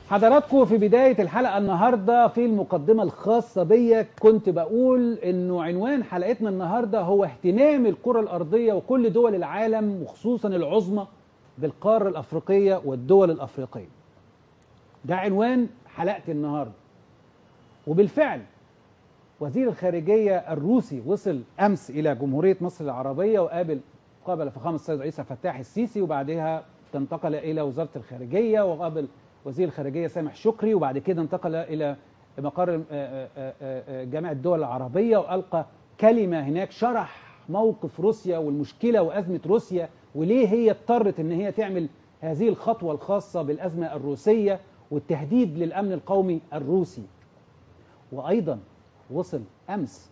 حضراتكم في بداية الحلقة النهاردة في المقدمة الخاصة بيا كنت بقول انه عنوان حلقتنا النهاردة هو اهتمام الكرة الارضية وكل دول العالم وخصوصا العظمى بالقارة الافريقية والدول الافريقية ده عنوان حلقة النهاردة وبالفعل وزير الخارجية الروسي وصل أمس إلى جمهورية مصر العربية وقابل قابل فخامة السيد رئيس الفتاح السيسي وبعدها انتقل إلى وزارة الخارجية وقابل وزير الخارجية سامح شكري وبعد كده انتقل إلى مقر جامعة الدول العربية وألقى كلمة هناك شرح موقف روسيا والمشكلة وأزمة روسيا وليه هي اضطرت إن هي تعمل هذه الخطوة الخاصة بالأزمة الروسية والتهديد للأمن القومي الروسي وأيضا وصل أمس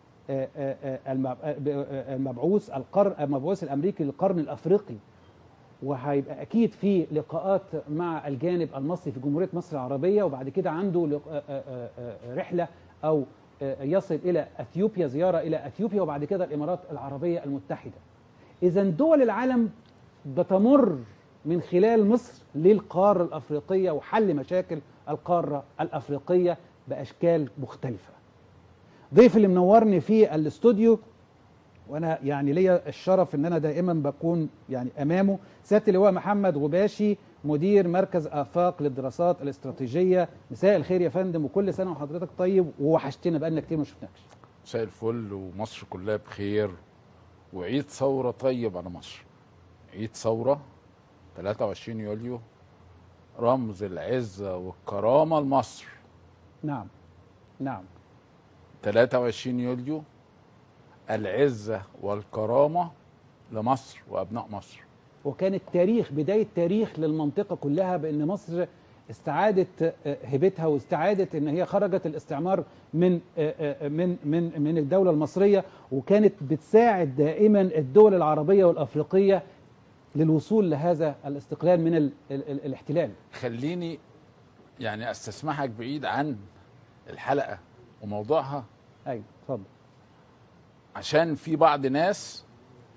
المبعوث القرن المبعوث الأمريكي للقرن الأفريقي وهيبقى أكيد في لقاءات مع الجانب المصري في جمهورية مصر العربية وبعد كده عنده رحلة أو يصل إلى أثيوبيا زيارة إلى أثيوبيا وبعد كده الإمارات العربية المتحدة إذا دول العالم بتمر من خلال مصر للقارة الأفريقية وحل مشاكل القارة الأفريقية بأشكال مختلفة ضيف اللي منورني في الاستوديو وانا يعني ليا الشرف ان انا دائما بكون يعني امامه سياده اللواء محمد غباشي مدير مركز افاق للدراسات الاستراتيجيه مساء الخير يا فندم وكل سنه وحضرتك طيب ووحشتنا بقالنا كتير ما شفناكش مساء الفل ومصر كلها بخير وعيد ثوره طيب على مصر عيد ثوره 23 يوليو رمز العزه والكرامه لمصر نعم نعم 23 يوليو العزة والكرامة لمصر وأبناء مصر وكان التاريخ بداية تاريخ للمنطقة كلها بأن مصر استعادت هبتها واستعادت ان هي خرجت الاستعمار من من من من الدوله المصريه وكانت بتساعد دائما الدول العربيه والافريقيه للوصول لهذا الاستقلال من ال ال الاحتلال. خليني يعني استسمحك بعيد عن الحلقه وموضوعها ايوه اتفضل عشان في بعض ناس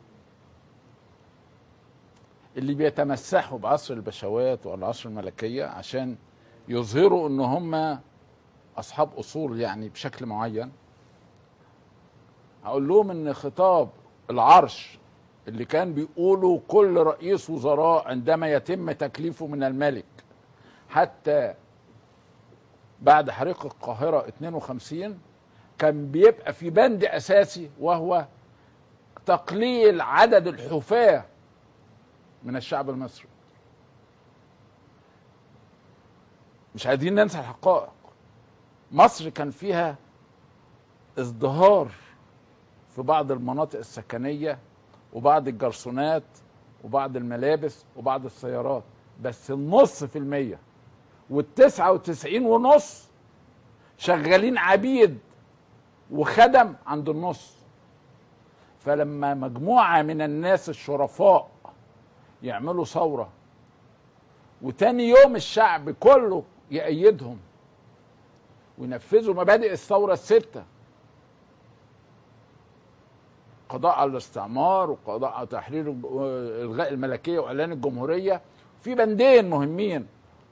اللي بيتمسحوا بعصر البشوات والعصر الملكيه عشان يظهروا ان هم اصحاب اصول يعني بشكل معين هقول لهم ان خطاب العرش اللي كان بيقوله كل رئيس وزراء عندما يتم تكليفه من الملك حتى بعد حريق القاهرة 52 كان بيبقى في بند أساسي وهو تقليل عدد الحفاة من الشعب المصري مش عايزين ننسى الحقائق مصر كان فيها ازدهار في بعض المناطق السكنية وبعض الجرسونات وبعض الملابس وبعض السيارات بس النص في المية والتسعة وتسعين ونص شغالين عبيد وخدم عند النص فلما مجموعة من الناس الشرفاء يعملوا ثورة وتاني يوم الشعب كله يأيدهم وينفذوا مبادئ الثورة الستة قضاء على الاستعمار وقضاء على تحرير الغاء الملكية وإعلان الجمهورية في بندين مهمين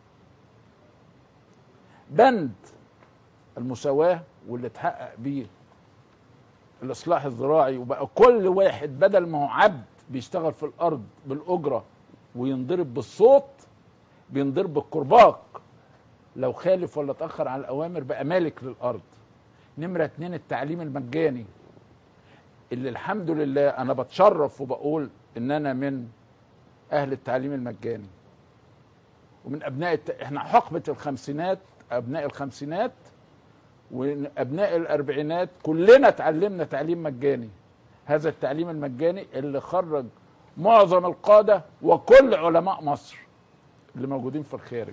بند المساواة واللي اتحقق بيه الإصلاح الزراعي وبقى كل واحد بدل ما هو عبد بيشتغل في الأرض بالأجرة وينضرب بالصوت بينضرب بالكرباج لو خالف ولا اتأخر على الأوامر بقى مالك للأرض نمرة اتنين التعليم المجاني اللي الحمد لله أنا بتشرف وبقول إن أنا من أهل التعليم المجاني ومن أبناء الت... إحنا حقبة الخمسينات أبناء الخمسينات وابناء الاربعينات كلنا اتعلمنا تعليم مجاني هذا التعليم المجاني اللي خرج معظم القاده وكل علماء مصر اللي موجودين في الخارج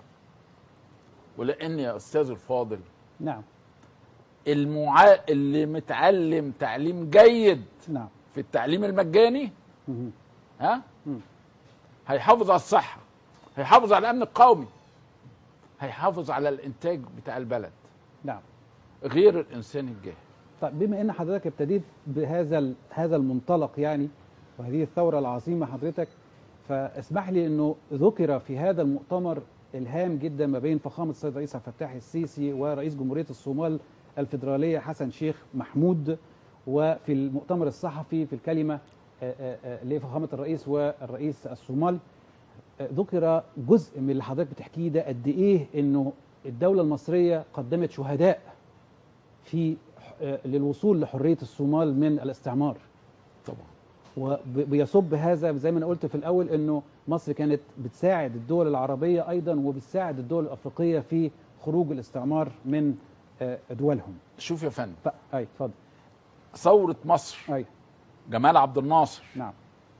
ولان يا استاذ الفاضل نعم المعا... اللي متعلم تعليم جيد نعم في التعليم المجاني مهم. ها مم. هيحافظ على الصحه هيحافظ على الامن القومي هيحافظ على الانتاج بتاع البلد نعم غير الانسان الجاهل طيب بما ان حضرتك ابتديت بهذا ال- هذا المنطلق يعني وهذه الثوره العظيمه حضرتك فاسمح لي انه ذكر في هذا المؤتمر الهام جدا ما بين فخامه السيد رئيس عبد الفتاح السيسي ورئيس جمهوريه الصومال الفيدراليه حسن شيخ محمود وفي المؤتمر الصحفي في الكلمه آه، آه، آه، لفخامه الرئيس والرئيس الصومال آه، ذكر جزء من اللي حضرتك بتحكيه ده قد ايه انه الدوله المصريه قدمت شهداء في آه، للوصول لحريه الصومال من الاستعمار طبعا وبيصب هذا زي ما انا قلت في الاول انه مصر كانت بتساعد الدول العربيه ايضا وبتساعد الدول الافريقيه في خروج الاستعمار من آه، دولهم. شوف يا فندم ف... اي اتفضل ثوره مصر اي جمال عبد الناصر نعم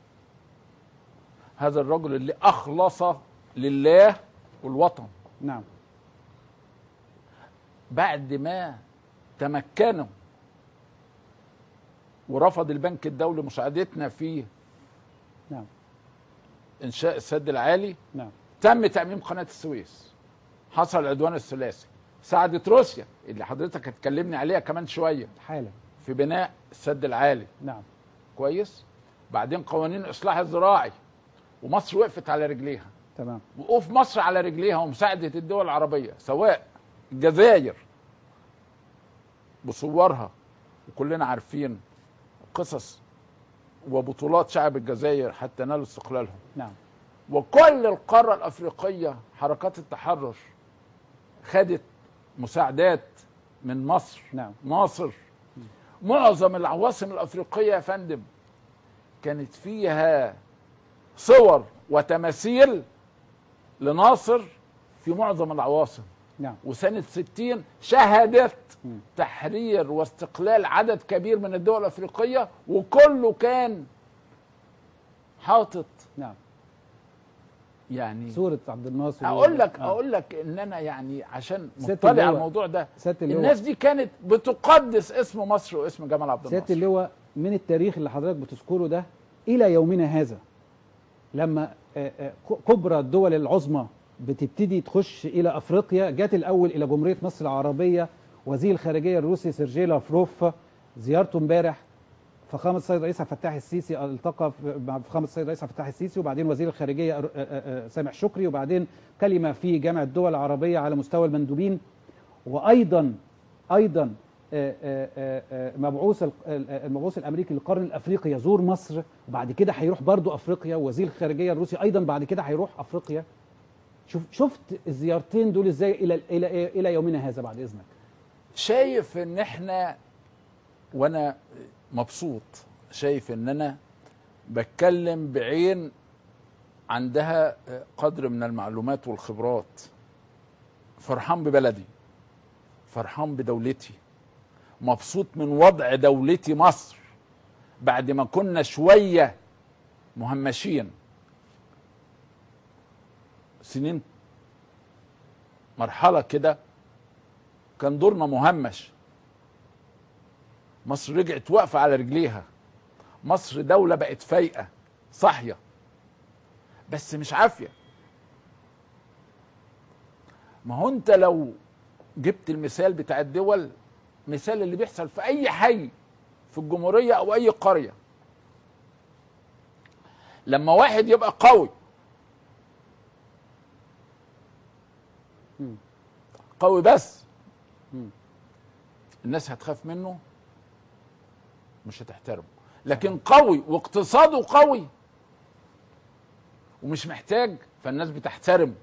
هذا الرجل اللي اخلص لله والوطن نعم بعد ما تمكنوا ورفض البنك الدولي مساعدتنا في نعم انشاء السد العالي نعم تم تاميم قناه السويس حصل العدوان الثلاثي ساعدت روسيا اللي حضرتك هتكلمني عليها كمان شويه حالا في بناء السد العالي نعم كويس بعدين قوانين الاصلاح الزراعي ومصر وقفت على رجليها تمام وقوف مصر على رجليها ومساعده الدول العربيه سواء الجزائر بصورها وكلنا عارفين قصص وبطولات شعب الجزائر حتى نالوا استقلالهم نعم وكل القاره الافريقيه حركات التحرر خدت مساعدات من مصر نعم ناصر معظم العواصم الافريقيه يا فندم كانت فيها صور وتماثيل لناصر في معظم العواصم نعم وسنة 60 شهدت مم. تحرير واستقلال عدد كبير من الدول الأفريقية وكله كان حاطط نعم يعني صورة عبد الناصر أقول لك آه. أقول لك إن أنا يعني عشان سيادة مطلع على اللواء. الموضوع ده سيادة اللواء الناس دي كانت بتقدس اسم مصر واسم جمال عبد سيادة الناصر اللواء من التاريخ اللي حضرتك بتذكره ده إلى يومنا هذا لما آه، آه، كبرى الدول العظمى بتبتدي تخش إلى أفريقيا جات الأول إلى جمهورية مصر العربية وزير الخارجية الروسي سيرجي لافروف زيارته امبارح فخامة السيد رئيس عبد الفتاح السيسي التقى مع فخامة السيد رئيس عبد الفتاح السيسي وبعدين وزير الخارجية آه، آه، آه، سامح شكري وبعدين كلمة في جامعة الدول العربية على مستوى المندوبين وايضا ايضا آه، آه، آه، آه، مبعوث ال- ال- المبعوث الامريكي للقرن الافريقي يزور مصر وبعد كده هيروح برضو افريقيا وزير الخارجيه الروسي ايضا بعد كده هيروح افريقيا شوف شفت الزيارتين دول ازاي الى الى الى يومنا هذا بعد اذنك شايف ان احنا وانا مبسوط شايف ان انا بتكلم بعين عندها قدر من المعلومات والخبرات فرحان ببلدي فرحان بدولتي مبسوط من وضع دولتي مصر بعد ما كنا شوية مهمشين سنين مرحلة كده كان دورنا مهمش مصر رجعت واقفة على رجليها مصر دولة بقت فايقة صاحية بس مش عافية ما هو انت لو جبت المثال بتاع الدول مثال اللي بيحصل في اي حي في الجمهورية او اي قرية لما واحد يبقى قوي مم. قوي بس مم. الناس هتخاف منه مش هتحترمه لكن قوي واقتصاده قوي ومش محتاج فالناس بتحترمه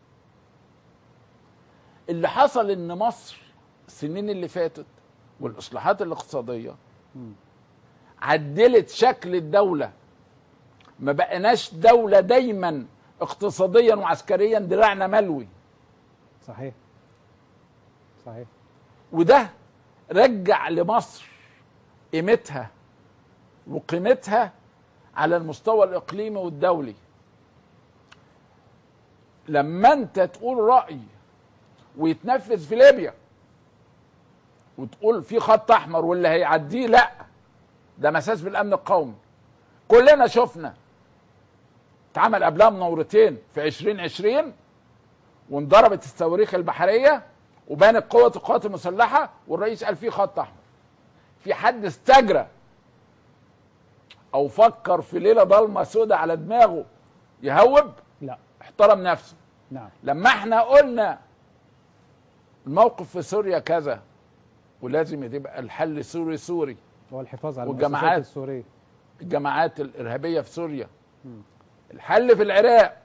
اللي حصل ان مصر السنين اللي فاتت والاصلاحات الاقتصاديه مم. عدلت شكل الدوله ما بقناش دوله دايما اقتصاديا وعسكريا دراعنا ملوي صحيح صحيح وده رجع لمصر قيمتها وقيمتها على المستوى الاقليمي والدولي لما انت تقول راي ويتنفذ في ليبيا وتقول في خط احمر واللي هيعديه لا ده مساس بالامن القومي كلنا شفنا اتعمل قبلها منورتين في 2020 وانضربت الصواريخ البحريه وبانت قوه القوات المسلحه والرئيس قال في خط احمر في حد استجرى او فكر في ليله ضلمه سودة على دماغه يهوب لا احترم نفسه نعم لما احنا قلنا الموقف في سوريا كذا ولازم يبقى الحل سوري سوري هو الحفاظ على والجماعات. المؤسسات السوريه الجماعات الارهابيه في سوريا الحل في العراق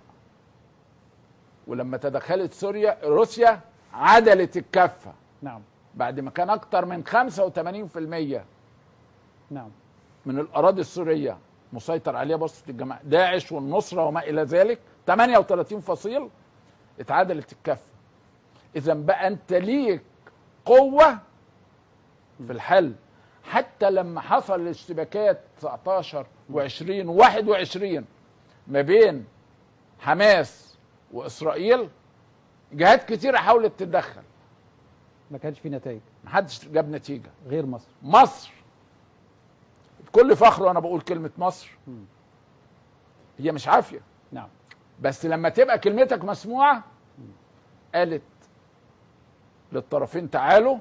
ولما تدخلت سوريا روسيا عدلت الكفه نعم بعد ما كان اكتر من 85% نعم من الاراضي السوريه مسيطر عليها بواسطه الجماعه داعش والنصره وما الى ذلك 38 فصيل اتعادلت الكفه اذا بقى انت ليك قوه في الحل حتى لما حصل الاشتباكات 19 و20 و21 ما بين حماس واسرائيل جهات كتيره حاولت تتدخل ما كانش في نتائج محدش جاب نتيجه غير مصر مصر بكل فخر وانا بقول كلمه مصر هي مش عافيه نعم بس لما تبقى كلمتك مسموعه قالت للطرفين تعالوا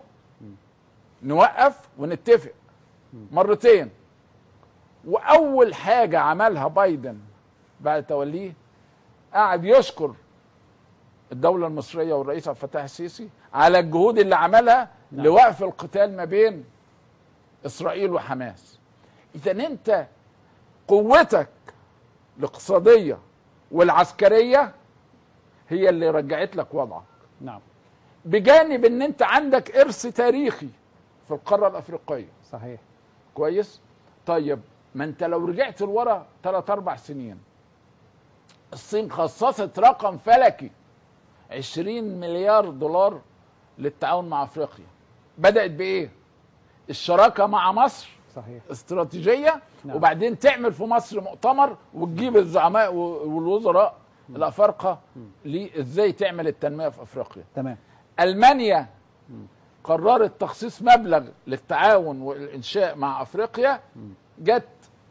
نوقف ونتفق مرتين واول حاجه عملها بايدن بعد توليه قعد يشكر الدوله المصريه والرئيس عبد الفتاح السيسي على الجهود اللي عملها نعم. لوقف القتال ما بين اسرائيل وحماس اذا انت قوتك الاقتصاديه والعسكريه هي اللي رجعت لك وضعك نعم بجانب ان انت عندك ارث تاريخي في القاره الافريقيه صحيح كويس طيب ما انت لو رجعت لورا ثلاث اربع سنين الصين خصصت رقم فلكي 20 مليار دولار للتعاون مع افريقيا بدات بايه الشراكه مع مصر صحيح استراتيجيه نعم. وبعدين تعمل في مصر مؤتمر وتجيب الزعماء والوزراء الافارقه ليه ازاي تعمل التنميه في افريقيا تمام المانيا قررت تخصيص مبلغ للتعاون والانشاء مع افريقيا جت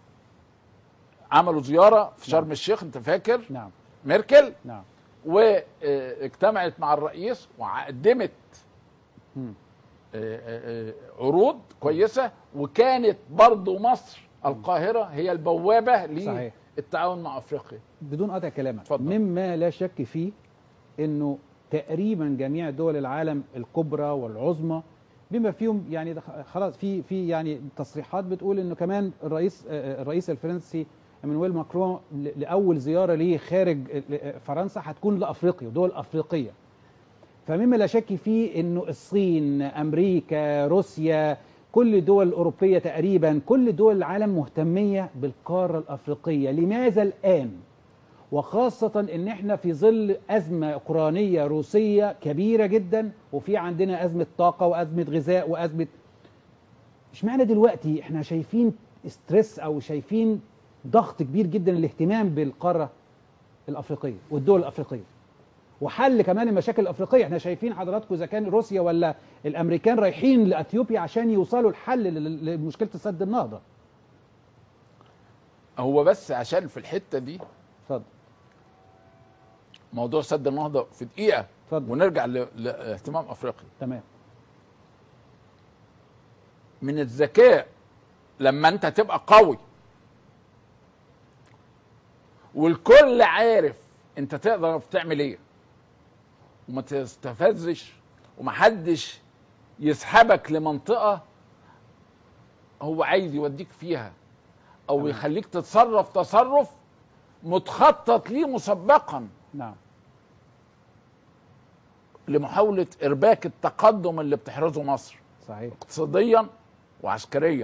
عملوا زياره في شرم الشيخ انت فاكر نعم ميركل نعم واجتمعت مع الرئيس وقدمت مم. آه، آه، آه، عروض كويسه وكانت برضو مصر القاهره هي البوابه صحيح. للتعاون مع افريقيا بدون قطع كلامك اتفضل. مما لا شك فيه انه تقريبا جميع دول العالم الكبرى والعظمى بما فيهم يعني ده خلاص في في يعني تصريحات بتقول انه كمان الرئيس آه، الرئيس الفرنسي ايمانويل ماكرون ل- لاول زياره ليه خارج آه، فرنسا هتكون لافريقيا دول افريقيه فمما لا شك فيه انه الصين امريكا روسيا كل الدول الاوروبيه تقريبا كل دول العالم مهتميه بالقاره الافريقيه لماذا الان وخاصة ان احنا في ظل ازمة اوكرانية روسية كبيرة جدا وفي عندنا ازمة طاقة وازمة غذاء وازمة اشمعنى دلوقتي احنا شايفين ستريس او شايفين ضغط كبير جدا الاهتمام بالقارة الافريقية والدول الافريقية وحل كمان المشاكل الافريقيه احنا شايفين حضراتكم اذا كان روسيا ولا الامريكان رايحين لاثيوبيا عشان يوصلوا الحل لل- لمشكله سد النهضه هو بس عشان في الحته دي اتفضل موضوع سد النهضه في دقيقه اتفضل ونرجع ل- لاهتمام افريقيا تمام من الذكاء لما انت تبقى قوي والكل عارف انت تقدر تعمل ايه وما تستفزش ومحدش يسحبك لمنطقه هو عايز يوديك فيها او تمام. يخليك تتصرف تصرف متخطط ليه مسبقا نعم لمحاوله ارباك التقدم اللي بتحرزه مصر صحيح اقتصاديا وعسكريا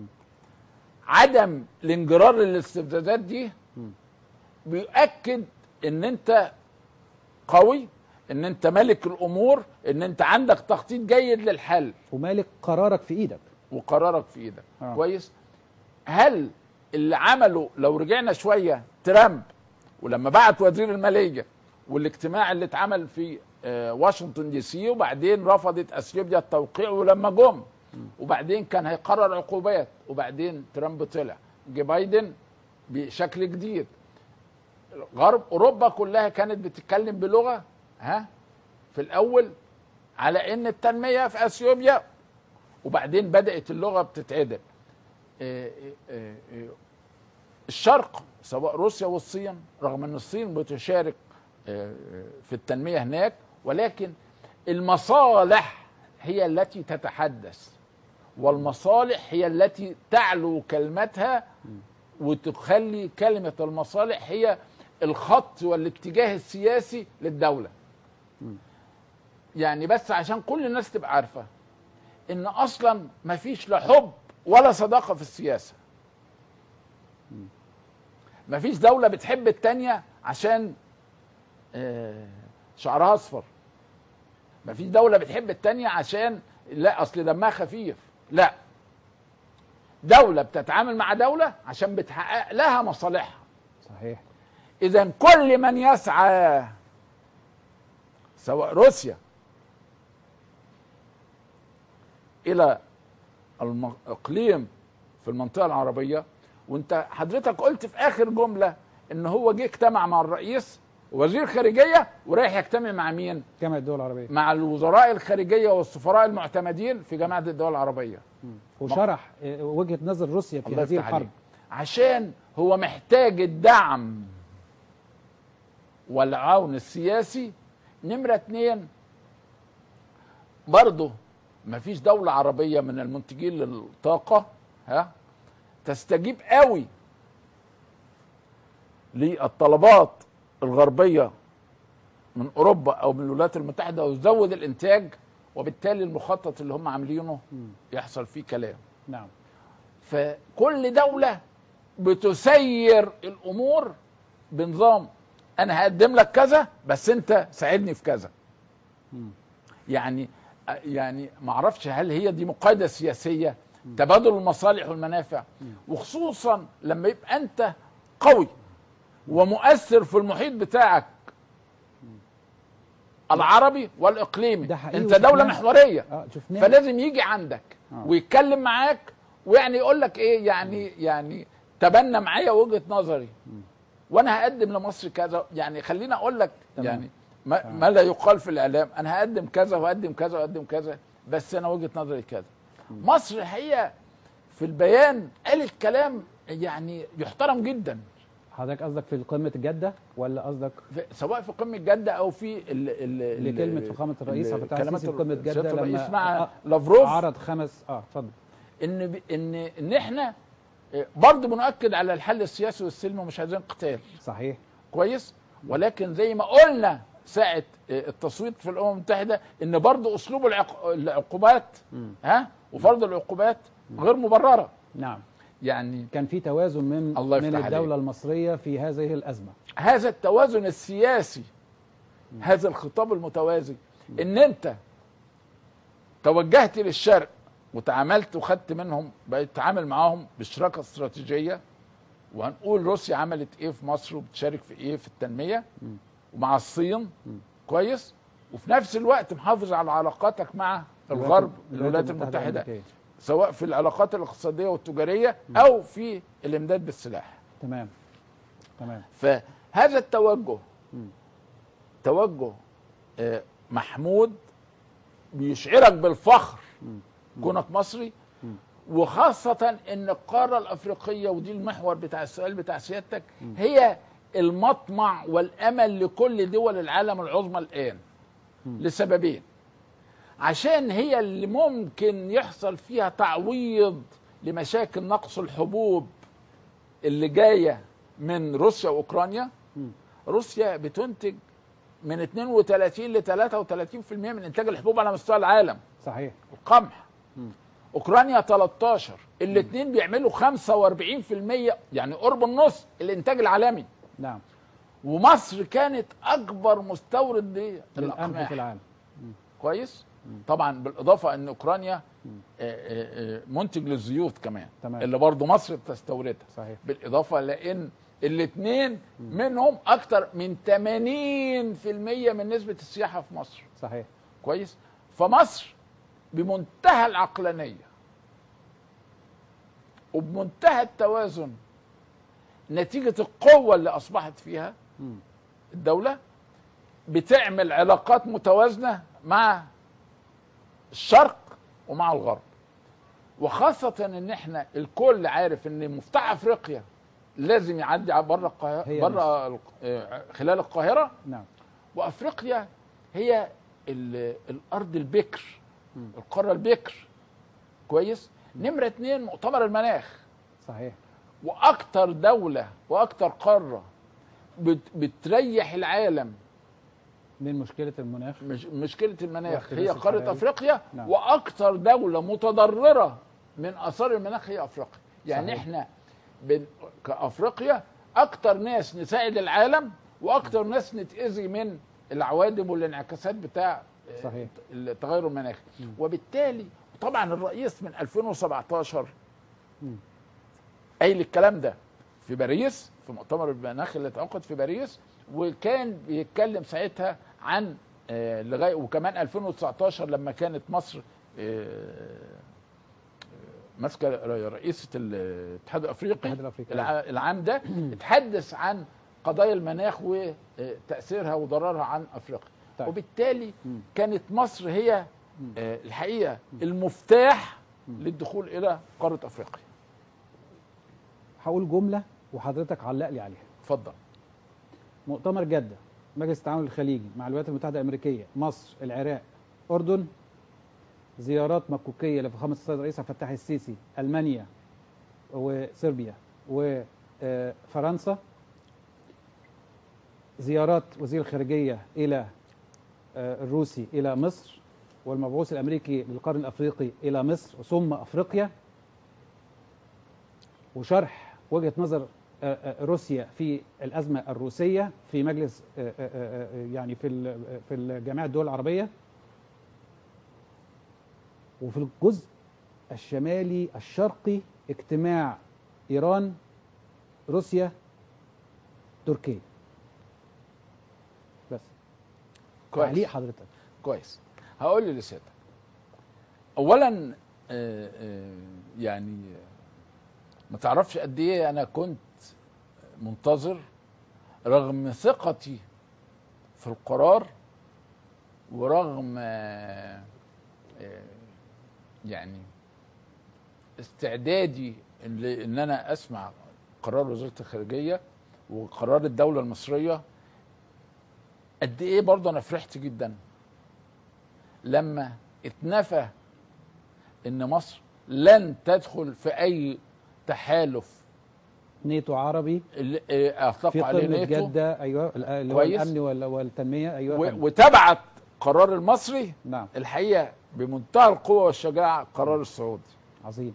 عدم الانجرار للاستفزازات دي بيؤكد ان انت قوي ان انت ملك الامور ان انت عندك تخطيط جيد للحل ومالك قرارك في ايدك وقرارك في ايدك آه. كويس هل اللي عمله لو رجعنا شويه ترامب ولما بعت وزير الماليه والاجتماع اللي اتعمل في آه، واشنطن دي سي وبعدين رفضت اثيوبيا التوقيع ولما جم وبعدين كان هيقرر عقوبات وبعدين ترامب طلع جه بايدن بشكل جديد غرب اوروبا كلها كانت بتتكلم بلغه ها في الاول على ان التنميه في اثيوبيا وبعدين بدات اللغه بتتعدل آه، آه، آه، الشرق سواء روسيا والصين رغم ان الصين بتشارك آه، في التنميه هناك ولكن المصالح هي التي تتحدث والمصالح هي التي تعلو كلمتها وتخلي كلمه المصالح هي الخط والاتجاه السياسي للدوله يعني بس عشان كل الناس تبقى عارفه ان اصلا ما فيش لا حب ولا صداقه في السياسه ما فيش دوله بتحب التانيه عشان آه، شعرها اصفر ما فيش دوله بتحب التانيه عشان لا اصل دمها خفيف لا دوله بتتعامل مع دوله عشان بتحقق لها مصالحها صحيح اذا كل من يسعى سواء روسيا الى الم- اقليم في المنطقه العربيه وانت حضرتك قلت في اخر جمله ان هو جه اجتمع مع الرئيس وزير خارجيه ورايح يجتمع مع مين؟ جامعه الدول العربيه مع الوزراء الخارجيه والسفراء المعتمدين في جامعه الدول العربيه وشرح آه، وجهه نظر روسيا في الله هذه يفتح الحرب عليك عشان هو محتاج الدعم والعون السياسي نمرة اتنين برضه مفيش دولة عربية من المنتجين للطاقة ها تستجيب قوي للطلبات الغربية من أوروبا أو من الولايات المتحدة وتزود الإنتاج وبالتالي المخطط اللي هم عاملينه يحصل فيه كلام نعم فكل دولة بتسير الأمور بنظام أنا هقدم لك كذا بس أنت ساعدني في كذا يعني يعني ما اعرفش هل هي دي مقايضة سياسية تبادل المصالح والمنافع وخصوصا لما يبقى أنت قوي ومؤثر في المحيط بتاعك العربي والإقليمي ده حقيقي أنت دولة وشفناه. محورية اه شفناه فلازم يجي عندك آه. ويتكلم معاك ويعني يقول لك ايه يعني يعني تبنى معايا وجهه نظري وانا هقدم لمصر كذا يعني خليني اقول لك تمام. يعني ما, ما لا يقال في الاعلام انا هقدم كذا وهقدم كذا وهقدم كذا بس انا وجهه نظري كذا مصر هي في البيان قالت كلام يعني يحترم جدا حضرتك قصدك في قمه جده ولا قصدك في سواء في قمه جده او في ال ال ال- لكلمه فخامه الرئيس ال- عبد الفتاح كلمات السيسي في قمه سيادة جده الرئيس لما مع آه، لافروف عرض خمس اه اتفضل ان ب... ان ان احنا برضه بنؤكد على الحل السياسي والسلمي ومش عايزين قتال صحيح كويس ولكن زي ما قلنا ساعه التصويت في الامم المتحده ان برضه اسلوب العق... العقوبات ها وفرض العقوبات غير مبرره نعم يعني كان في توازن من الله من يفتح الدوله عليك. المصريه في هذه الازمه هذا التوازن السياسي هذا الخطاب المتوازي ان انت توجهت للشرق وتعاملت وخدت منهم بقيت تتعامل معاهم بشراكه استراتيجيه وهنقول روسيا عملت ايه في مصر وبتشارك في ايه في التنميه ومع الصين كويس وفي نفس الوقت محافظ على علاقاتك مع الغرب الولايات المتحده الأمريكية. سواء في العلاقات الاقتصاديه والتجاريه او في الامداد بالسلاح تمام تمام فهذا التوجه توجه آه، محمود بيشعرك بالفخر كونك مصري وخاصة ان القارة الافريقية ودي المحور بتاع السؤال بتاع سيادتك هي المطمع والامل لكل دول العالم العظمى الان لسببين عشان هي اللي ممكن يحصل فيها تعويض لمشاكل نقص الحبوب اللي جايه من روسيا واوكرانيا روسيا بتنتج من 32 ل 33% من انتاج الحبوب على مستوى العالم صحيح القمح اوكرانيا 13 الاثنين بيعملوا 45% يعني قرب النص الانتاج العالمي نعم ومصر كانت اكبر مستورد للقمح للقمح في العالم كويس طبعا بالاضافه ان اوكرانيا آه، آه، آه، منتج للزيوت كمان تمام. اللي برضه مصر بتستوردها صحيح بالاضافه لان الاثنين منهم اكتر من 80% من نسبه السياحه في مصر صحيح كويس فمصر بمنتهى العقلانيه وبمنتهى التوازن نتيجه القوه اللي اصبحت فيها الدوله بتعمل علاقات متوازنه مع الشرق ومع الغرب وخاصه ان احنا الكل عارف ان مفتاح افريقيا لازم يعدي بره القاهره هي بره خلال القاهره نعم وافريقيا هي ال- الارض البكر القاره البكر كويس نمره اتنين مؤتمر المناخ صحيح واكتر دوله واكتر قاره بت بتريح العالم من مشكله المناخ مش مشكله المناخ واختلاف هي قاره الحراري. افريقيا نعم. واكتر دوله متضرره من اثار المناخ هي افريقيا يعني صحيح. احنا بن... كافريقيا اكتر ناس نساعد العالم واكتر ناس نتاذي من العوادم والانعكاسات بتاع آه، صحيح. التغير المناخي وبالتالي طبعا الرئيس من 2017 مم. قايل الكلام ده في باريس في مؤتمر المناخ اللي اتعقد في باريس وكان بيتكلم ساعتها عن آه، لغايه وكمان 2019 لما كانت مصر آه، آه، ماسكه رئيسه الاتحاد الافريقي الاتحاد الأفريقي. الع- العام ده اتحدث عن قضايا المناخ وتاثيرها وضررها عن افريقيا طيب. وبالتالي مم. كانت مصر هي آه، الحقيقه المفتاح للدخول الى قاره افريقيا هقول جمله وحضرتك علق لي عليها اتفضل مؤتمر جده مجلس التعاون الخليجي مع الولايات المتحده الامريكيه مصر العراق اردن زيارات مكوكيه لفخامه السيد الرئيس عبد الفتاح السيسي المانيا وصربيا وفرنسا زيارات وزير الخارجيه الى آه، الروسي الى مصر والمبعوث الامريكي للقرن الافريقي الى مصر ثم افريقيا وشرح وجهه نظر آه، آه، روسيا في الازمه الروسيه في مجلس آه، آه، آه، يعني في ال- في الجامعه الدول العربيه وفي الجزء الشمالي الشرقي اجتماع ايران روسيا تركيا بس تعليق كويس حضرتك كويس هقول لي لسيادتك اولا آه، آه، يعني ما تعرفش قد ايه انا كنت منتظر رغم ثقتي في القرار ورغم آه، آه، يعني استعدادي ان إن انا اسمع قرار وزاره الخارجيه وقرار الدوله المصريه قد ايه برضه انا فرحت جدا لما اتنفى ان مصر لن تدخل في اي تحالف نيتو عربي اللي آه، في اطلقوا عليه قمه نيتو جده ايوه اللي هو كويس. الامن وال- والتنميه ايوه يا و- فندم. وتبعت قرار المصري نعم الحقيقه بمنتهى القوه والشجاعه قرار السعودي عظيم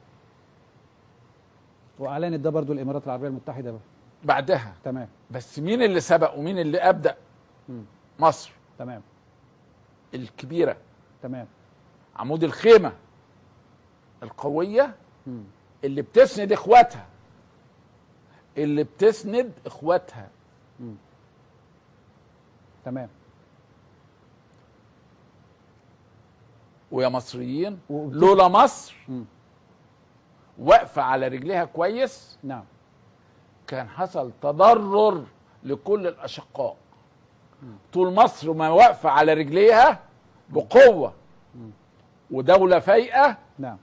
واعلنت ده برضو الامارات العربيه المتحده بقى. بعدها تمام بس مين اللي سبق ومين اللي ابدا مم. مصر تمام الكبيره تمام عمود الخيمه القويه مم. اللي بتسند اخواتها اللي بتسند اخواتها تمام ويا مصريين و- لولا مصر مم. واقفه على رجليها كويس نعم كان حصل تضرر لكل الاشقاء طول مصر ما واقفه على رجليها بقوه ودوله فايقه نعم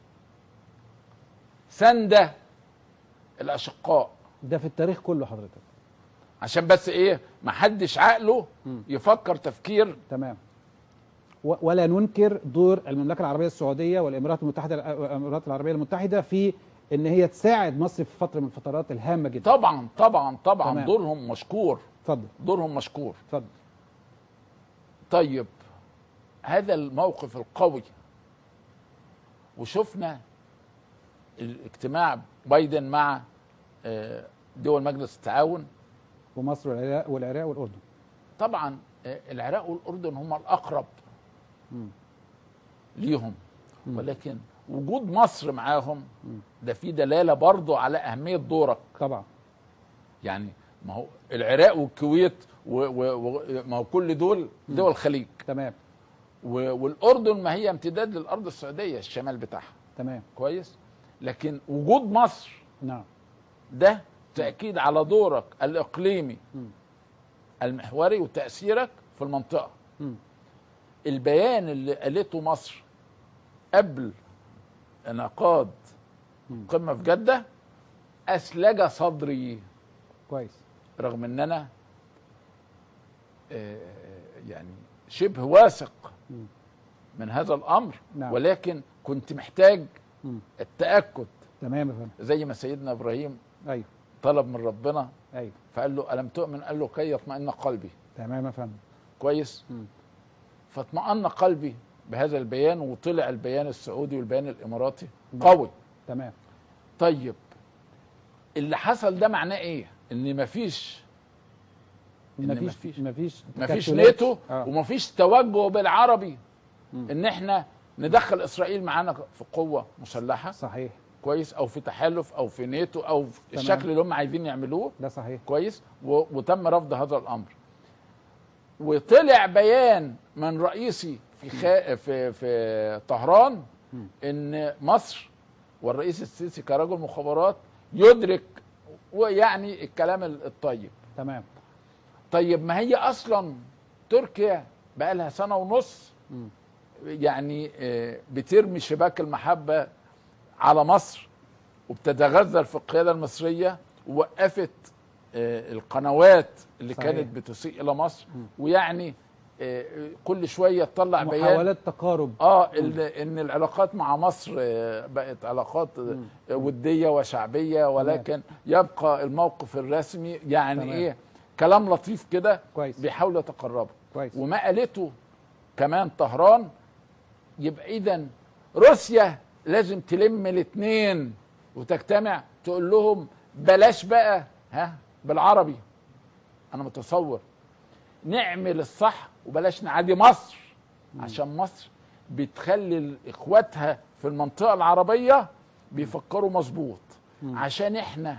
سنده الاشقاء ده في التاريخ كله حضرتك عشان بس ايه ما حدش عقله مم. يفكر تفكير تمام و- ولا ننكر دور المملكه العربيه السعوديه والامارات المتحده الامارات العربيه المتحده في ان هي تساعد مصر في فتره من الفترات الهامه جدا طبعا طبعا طبعا تمام. دورهم مشكور اتفضل دورهم مشكور اتفضل طيب هذا الموقف القوي وشفنا الاجتماع بايدن مع آه، دول مجلس التعاون ومصر والعراق والعراق والاردن طبعا آه، العراق والاردن هم الاقرب مم. ليهم مم. ولكن وجود مصر معاهم ده في دلاله برضه على اهميه دورك طبعا يعني ما هو العراق والكويت و- و- و- ما هو كل دول دول الخليج تمام و- والاردن ما هي امتداد للارض السعوديه الشمال بتاعها تمام كويس لكن وجود مصر نعم ده تاكيد على دورك الاقليمي مم. المحوري وتاثيرك في المنطقه مم. البيان اللي قالته مصر قبل انعقاد مم. قمه في جده اسلج صدري كويس رغم ان انا آه، يعني شبه واثق مم. من هذا الامر نعم. ولكن كنت محتاج مم. التاكد تمام يا فندم زي ما سيدنا ابراهيم ايوه طلب من ربنا ايوه فقال له الم تؤمن قال له كي يطمئن قلبي تمام يا فندم كويس مم. فاطمأن قلبي بهذا البيان وطلع البيان السعودي والبيان الاماراتي قوي تمام طيب اللي حصل ده معناه ايه ان مفيش إن مفيش مفيش- مفيش مفيش تكتلات. ناتو آه. ومفيش توجه بالعربي مم. ان احنا ندخل اسرائيل معانا في قوه مسلحه صحيح كويس او في تحالف او في ناتو او في تمام. الشكل اللي هم عايزين يعملوه ده صحيح كويس و- وتم رفض هذا الامر وطلع بيان من رئيسي في خا... في في طهران مم. ان مصر والرئيس السيسي كرجل مخابرات يدرك ويعني الكلام الطيب تمام طيب ما هي اصلا تركيا بقى لها سنه ونص مم. يعني آه، بترمي شباك المحبه على مصر وبتتغزل في القياده المصريه ووقفت آه، القنوات اللي صحيح. كانت بتسيء الى مصر مم. ويعني آه، كل شويه تطلع بيان محاولات تقارب اه ال- ان العلاقات مع مصر آه، بقت علاقات آه، مم. وديه وشعبيه ولكن يبقى الموقف الرسمي يعني تمام. ايه كلام لطيف كده كويس بيحاولوا يتقربوا كويس وما قالته كمان طهران يبقى اذا روسيا لازم تلم الاثنين وتجتمع تقول لهم بلاش بقى ها بالعربي انا متصور نعمل الصح وبلاش نعادي مصر عشان مصر بتخلي اخواتها في المنطقه العربيه بيفكروا مظبوط مم. عشان احنا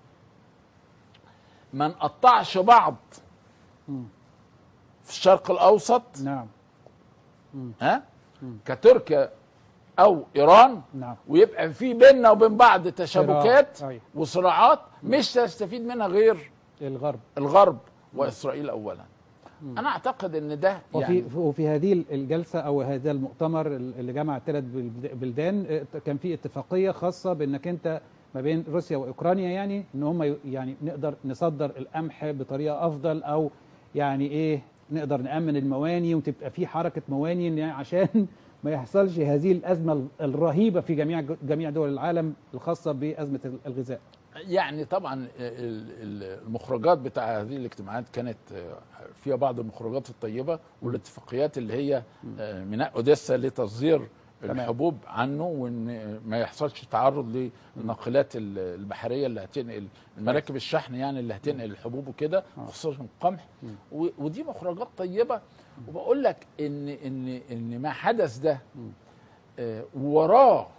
ما نقطعش بعض مم. في الشرق الاوسط نعم ها مم. كتركيا او ايران نعم ويبقى في بيننا وبين بعض تشابكات أيوة. وصراعات مش تستفيد منها غير الغرب الغرب واسرائيل اولا انا اعتقد ان ده وفي يعني وفي هذه الجلسه او هذا المؤتمر اللي جمع الثلاث بلدان اه، كان في اتفاقيه خاصه بانك انت ما بين روسيا واوكرانيا يعني ان هم ي- يعني نقدر نصدر القمح بطريقه افضل او يعني ايه نقدر نامن المواني وتبقى في حركه مواني يعني عشان ما يحصلش هذه الازمه الرهيبه في جميع جميع دول العالم الخاصه بازمه الغذاء يعني طبعا ال- ال- المخرجات بتاع هذه الاجتماعات كانت آه، فيها بعض المخرجات الطيبه والاتفاقيات اللي هي آه، ميناء اوديسا لتصدير تمام. الحبوب عنه وان ما يحصلش تعرض للناقلات ال- البحريه اللي هتنقل مراكب الشحن يعني اللي هتنقل الحبوب وكده آه. خصوصا القمح مم. و- ودي مخرجات طيبه وبقول لك ان ان ان ما حدث ده مم. آه، وراه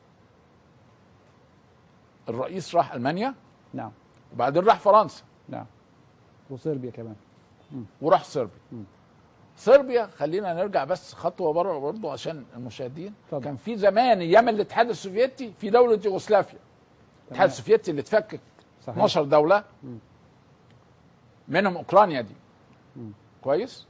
الرئيس راح المانيا نعم وبعدين راح فرنسا نعم وصربيا كمان وراح صربيا مم. صربيا خلينا نرجع بس خطوه بره برضه عشان المشاهدين اتفضل. كان في زمان ايام الاتحاد السوفيتي في دوله يوغوسلافيا الاتحاد تمام. السوفيتي اللي اتفكك صحيح 12 دوله مم. منهم اوكرانيا دي مم. كويس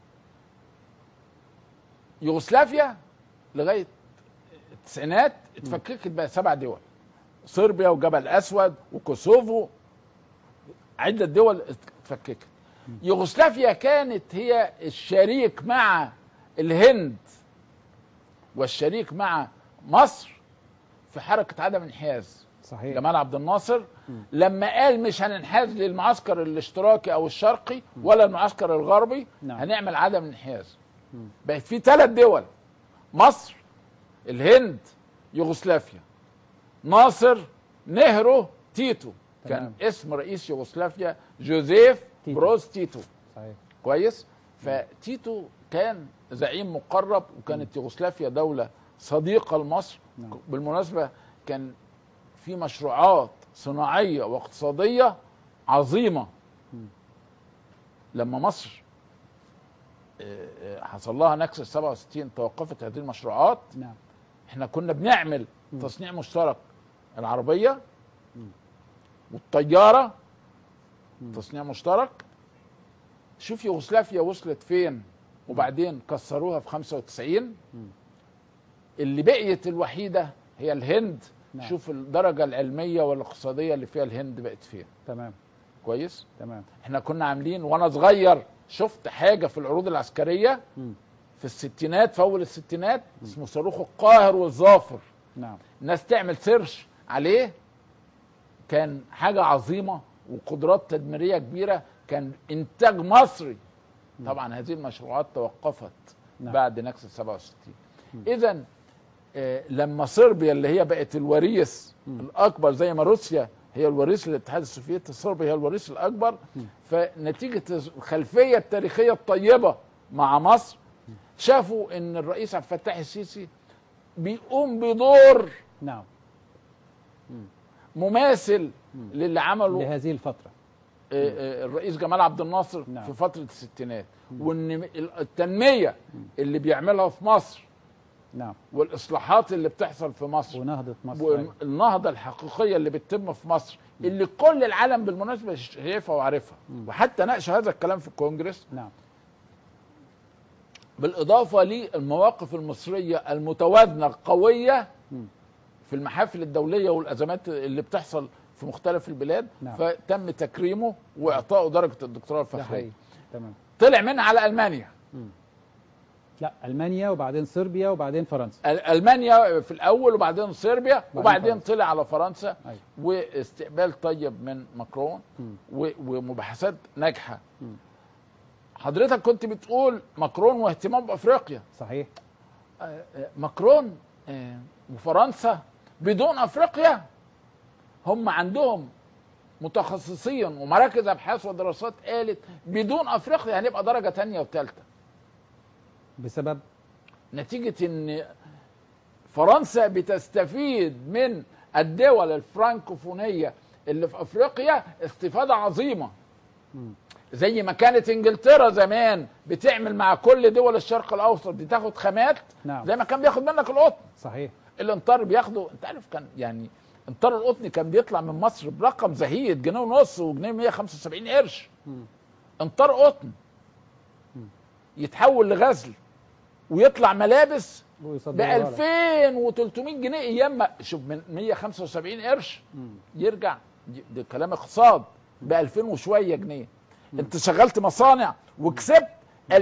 يوغوسلافيا لغايه التسعينات اتفككت بقى سبع دول صربيا وجبل اسود وكوسوفو عده دول اتفككت يوغوسلافيا كانت هي الشريك مع الهند والشريك مع مصر في حركه عدم انحياز صحيح جمال عبد الناصر لما قال مش هننحاز للمعسكر الاشتراكي او الشرقي ولا المعسكر الغربي نعم. هنعمل عدم انحياز مم. بقت في ثلاث دول مصر الهند يوغوسلافيا ناصر نهرو تيتو كان تمام. اسم رئيس يوغوسلافيا جوزيف تيتو. بروز تيتو صحيح كويس فتيتو كان زعيم مقرب وكانت يوغوسلافيا دولة صديقة لمصر نعم. بالمناسبة كان في مشروعات صناعية واقتصادية عظيمة مم. لما مصر آه، آه، حصل لها نكسة 67 توقفت هذه المشروعات نعم احنا كنا بنعمل مم. تصنيع مشترك العربية مم. والطيارة مم. تصنيع مشترك شوف يوغوسلافيا وصلت فين وبعدين كسروها في 95 مم. اللي بقيت الوحيدة هي الهند نعم. شوف الدرجة العلمية والاقتصادية اللي فيها الهند بقت فين تمام كويس تمام احنا كنا عاملين وانا صغير شفت حاجه في العروض العسكريه مم. في الستينات في اول الستينات اسمه صاروخ القاهر والظافر نعم الناس تعمل سيرش عليه كان حاجه عظيمه وقدرات تدميريه كبيره كان انتاج مصري طبعا هذه المشروعات توقفت نعم. بعد نكسه 67 اذا آه، لما صربيا اللي هي بقت الوريث الاكبر زي ما روسيا هي الوريث للاتحاد السوفيتي صربيا هي الوريث الاكبر فنتيجه الخلفيه التاريخيه الطيبه مع مصر شافوا ان الرئيس عبد الفتاح السيسي بيقوم بدور نعم مماثل للي عمله لهذه الفترة آه، آه، الرئيس جمال عبد الناصر نعم. في فتره الستينات وان التنميه اللي بيعملها في مصر نعم والاصلاحات اللي بتحصل في مصر ونهضة مصر أيوة. والنهضه الحقيقيه اللي بتتم في مصر اللي كل العالم بالمناسبه شايفها وعارفها وحتى ناقش هذا الكلام في الكونجرس نعم بالاضافه للمواقف المصريه المتوازنه القويه مم. في المحافل الدوليه والازمات اللي بتحصل في مختلف البلاد نعم. فتم تكريمه واعطائه درجه الدكتوراه ده الفخريه حقيقي تمام طلع منها على المانيا لا ألمانيا وبعدين صربيا وبعدين فرنسا ال- المانيا في الاول وبعدين صربيا وبعدين فرنسا. طلع على فرنسا أيوة. واستقبال طيب من ماكرون مم. و- ومباحثات ناجحه حضرتك كنت بتقول ماكرون واهتمام بافريقيا صحيح آه، آه، ماكرون آه، وفرنسا بدون افريقيا هم عندهم متخصصين ومراكز ابحاث ودراسات قالت بدون افريقيا هنبقى درجه تانية وثالثه بسبب نتيجه ان فرنسا بتستفيد من الدول الفرنكوفونيه اللي في افريقيا استفاده عظيمه مم. زي ما كانت انجلترا زمان بتعمل مع كل دول الشرق الاوسط بتاخد خامات نعم. زي ما كان بياخد منك القطن صحيح الانطار بياخده انت عارف كان يعني انطار القطن كان بيطلع من مصر برقم زهيد جنيه ونص وجنيه 175 قرش مم. انطار قطن يتحول لغزل ويطلع ملابس ب ويصدروها لك. 2300 جنيه ايام ما شوف من 175 قرش مم. يرجع ده كلام اقتصاد ب 2000 وشويه جنيه انت شغلت مصانع وكسبت 2000%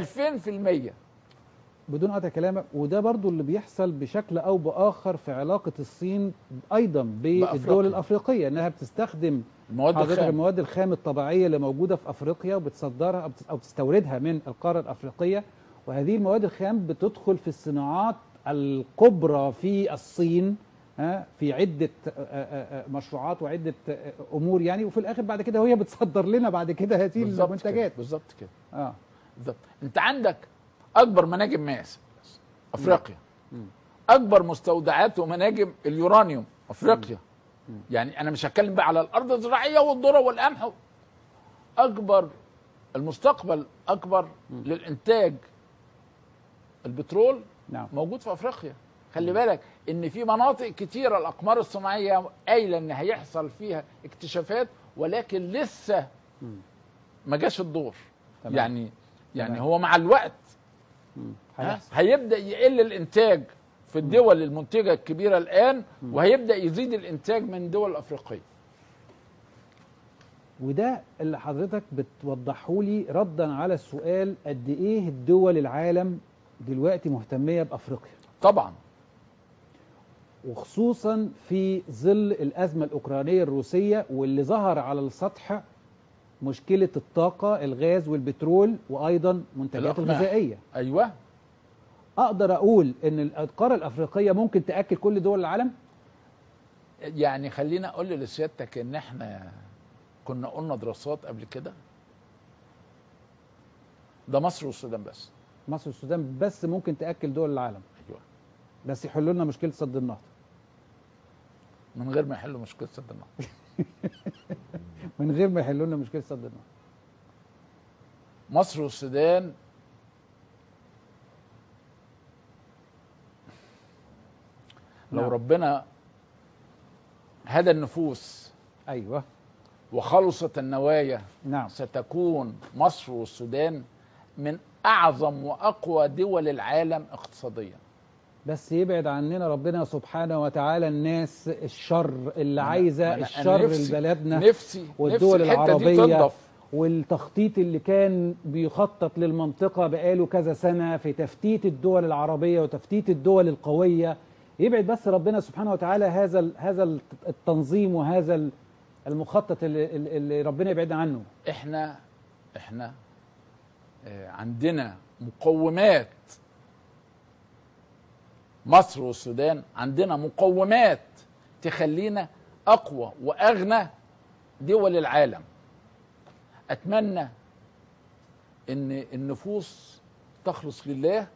بدون قطع كلامك وده برضو اللي بيحصل بشكل او باخر في علاقه الصين ايضا بالدول بأفريقيا. الافريقيه انها بتستخدم المواد حضرتك الخام المواد الخام الطبيعيه اللي موجوده في افريقيا وبتصدرها أو بتس- او بتستوردها من القاره الافريقيه وهذه المواد الخام بتدخل في الصناعات الكبرى في الصين ها في عده آه، آه، آه، مشروعات وعده آه، امور يعني وفي الاخر بعد كده هي بتصدر لنا بعد كده هذه بالظبط المنتجات كده بالظبط كده اه بالظبط انت عندك اكبر مناجم ماس افريقيا اكبر مستودعات ومناجم اليورانيوم افريقيا يعني انا مش هتكلم بقى على الارض الزراعيه والذره والقمح اكبر المستقبل اكبر للانتاج البترول نعم موجود في افريقيا خلي بالك ان في مناطق كتيره الاقمار الصناعيه قايله ان هيحصل فيها اكتشافات ولكن لسه ما جاش الدور تمام. يعني يعني تمام. هو مع الوقت مم. ها، هيحصل. هيبدا يقل الانتاج في الدول المنتجه الكبيره الان وهيبدا يزيد الانتاج من الدول الافريقيه وده اللي حضرتك بتوضحه لي ردا على السؤال قد ايه الدول العالم دلوقتي مهتميه بافريقيا طبعا وخصوصا في ظل الازمه الاوكرانيه الروسيه واللي ظهر على السطح مشكله الطاقه الغاز والبترول وايضا منتجات الأقماح. الغذائيه ايوه اقدر اقول ان القاره الافريقيه ممكن تاكل كل دول العالم يعني خلينا اقول لسيادتك ان احنا كنا قلنا دراسات قبل كده ده مصر والسودان بس مصر والسودان بس ممكن تاكل دول العالم ايوه بس يحلوا لنا مشكله سد النهضه من غير ما يحلوا مشكله سد النهضه من غير ما يحلوا لنا مشكله سد النهضه مصر والسودان لو نعم. ربنا هدى النفوس ايوه وخلصت النوايا نعم ستكون مصر والسودان من اعظم واقوى دول العالم اقتصاديا بس يبعد عننا ربنا سبحانه وتعالى الناس الشر اللي أنا- عايزه أنا- أنا الشر نفسي- لبلدنا نفسي والدول نفسي الحتة دي العربية تنضف. والتخطيط اللي كان بيخطط للمنطقة بقاله كذا سنة في تفتيت الدول العربية وتفتيت الدول القوية يبعد بس ربنا سبحانه وتعالى هذا ال- هذا التنظيم وهذا ال- المخطط اللي, اللي ربنا يبعدنا عنه احنا احنا آه، عندنا مقومات مصر والسودان عندنا مقومات تخلينا اقوى واغنى دول العالم اتمنى ان النفوس تخلص لله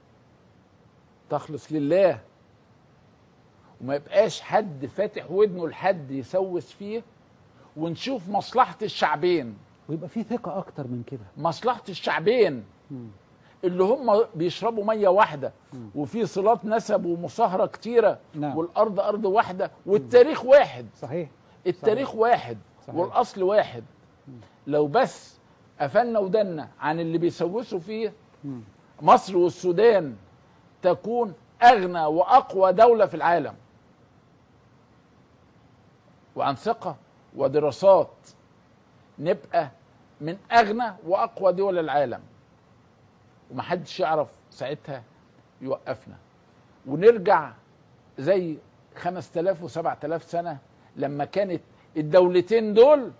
تخلص لله وما يبقاش حد فاتح ودنه لحد يسوس فيه ونشوف مصلحة الشعبين ويبقى في ثقة أكتر من كده مصلحة الشعبين اللي هم بيشربوا مية واحدة وفي صلات نسب ومصاهرة كتيرة نعم. والأرض أرض واحدة والتاريخ واحد صحيح التاريخ واحد صحيح. والأصل واحد لو بس قفلنا ودنا عن اللي بيسوسوا فيه مصر والسودان تكون أغنى وأقوى دولة في العالم وعن ثقة ودراسات نبقى من أغنى وأقوى دول العالم ومحدش يعرف ساعتها يوقفنا ونرجع زي 5000 و7000 سنة لما كانت الدولتين دول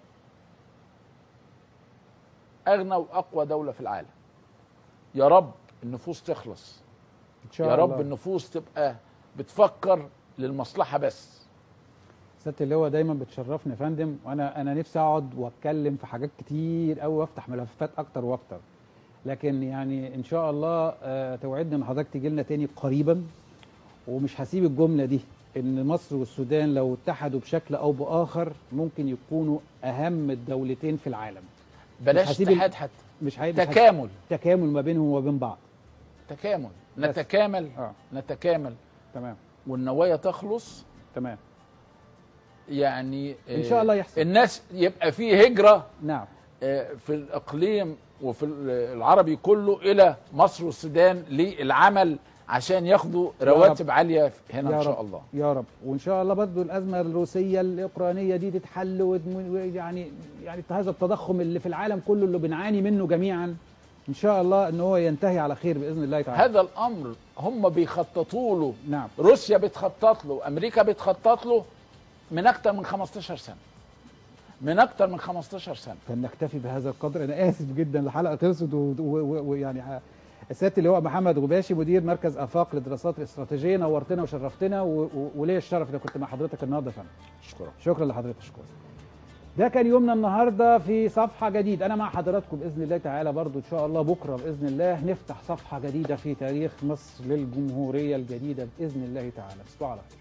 أغنى وأقوى دولة في العالم يا رب النفوس تخلص إن شاء يا الله رب النفوس تبقى بتفكر للمصلحة بس سياده اللواء دايما بتشرفني يا فندم وانا انا نفسي اقعد واتكلم في حاجات كتير قوي وافتح ملفات اكتر واكتر لكن يعني ان شاء الله آه، توعدني ان حضرتك تيجي لنا تاني قريبا ومش هسيب الجمله دي ان مصر والسودان لو اتحدوا بشكل او باخر ممكن يكونوا اهم الدولتين في العالم بلاش هسيب ال- اتحاد حتى مش هي... مش هي- تكامل تكامل ما بينهم وما بين بعض تكامل بس. نتكامل اه نتكامل تمام والنوايا تخلص تمام يعني إن شاء الله يحصل. الناس يبقى فيه هجرة نعم آه، في الإقليم وفي العربي كله إلى مصر والسودان للعمل عشان ياخدوا رواتب عالية هنا يا إن شاء رب. الله يا رب وان شاء الله برضه الازمه الروسيه الاوكرانيه دي تتحل وتم- يعني يعني هذا التضخم اللي في العالم كله اللي بنعاني منه جميعا ان شاء الله ان هو ينتهي على خير باذن الله تعالى هذا الأمر هم بيخططوا له نعم روسيا بتخطط له أمريكا بتخطط له من أكتر من 15 سنة من أكتر من 15 سنة فلنكتفي بهذا القدر انا اسف جدا الحلقه خلصت و- و- و- ويعني ه- السياده اللواء محمد غباشي مدير مركز افاق للدراسات الاستراتيجيه نورتنا وشرفتنا و- و- وليا الشرف ان كنت مع حضرتك النهارده يا فندم شكرا شكرا لحضرتك شكرا ده كان يومنا النهارده في صفحه جديده انا مع حضراتكم باذن الله تعالى برضو ان شاء الله بكره باذن الله نفتح صفحه جديده في تاريخ مصر للجمهوريه الجديده باذن الله تعالى تصبحوا على خير